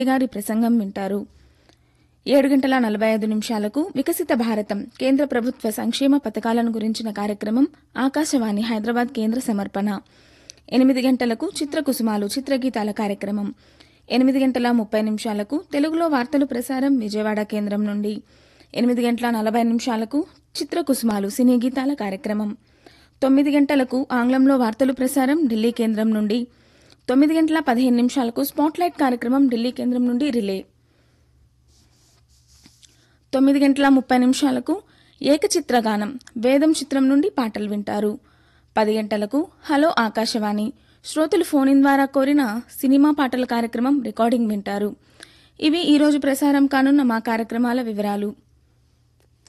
గారి ప్రసంగం వింటారు ఏడు గంటల నలభై ఐదు నిమిషాలకు వికసిత భారతం కేంద్ర ప్రభుత్వ సంక్షేమ పథకాలను గురించిన కార్యక్రమం ఆకాశవాణి హైదరాబాద్ కేంద్ర సమర్పణ ఎనిమిది గంటలకు చిత్రకుసుమాలు చిత్రగీతాల కార్యక్రమం ఎనిమిది గంటల ముప్పై నిమిషాలకు తెలుగులో వార్తలు ప్రసారం విజయవాడ కేంద్రం నుండి ఎనిమిది గంటల నలభై నిమిషాలకు చిత్రకుసుమాలు సినీ గీతాల కార్యక్రమం తొమ్మిది గంటలకు ఆంగ్లంలో వార్తలు ప్రసారం ఢిల్లీ కేంద్రం నుండి తొమ్మిది గంటల పదిహేను నిమిషాలకు స్పాట్లైట్ కార్యక్రమం ఢిల్లీ కేంద్రం నుండి రిలే తొమ్మిది గంటల ముప్పై నిమిషాలకు ఏకచిత్రగానం వేదం చిత్రం నుండి పాటలు వింటారు పది గంటలకు హలో ఆకాశవాణి శ్రోతలు ఫోన్ ఇన్ ద్వారా కోరిన సినిమా పాటల కార్యక్రమం రికార్డింగ్ వింటారు ఇవి ఈరోజు ప్రసారం కానున్న మా కార్యక్రమాల వివరాలు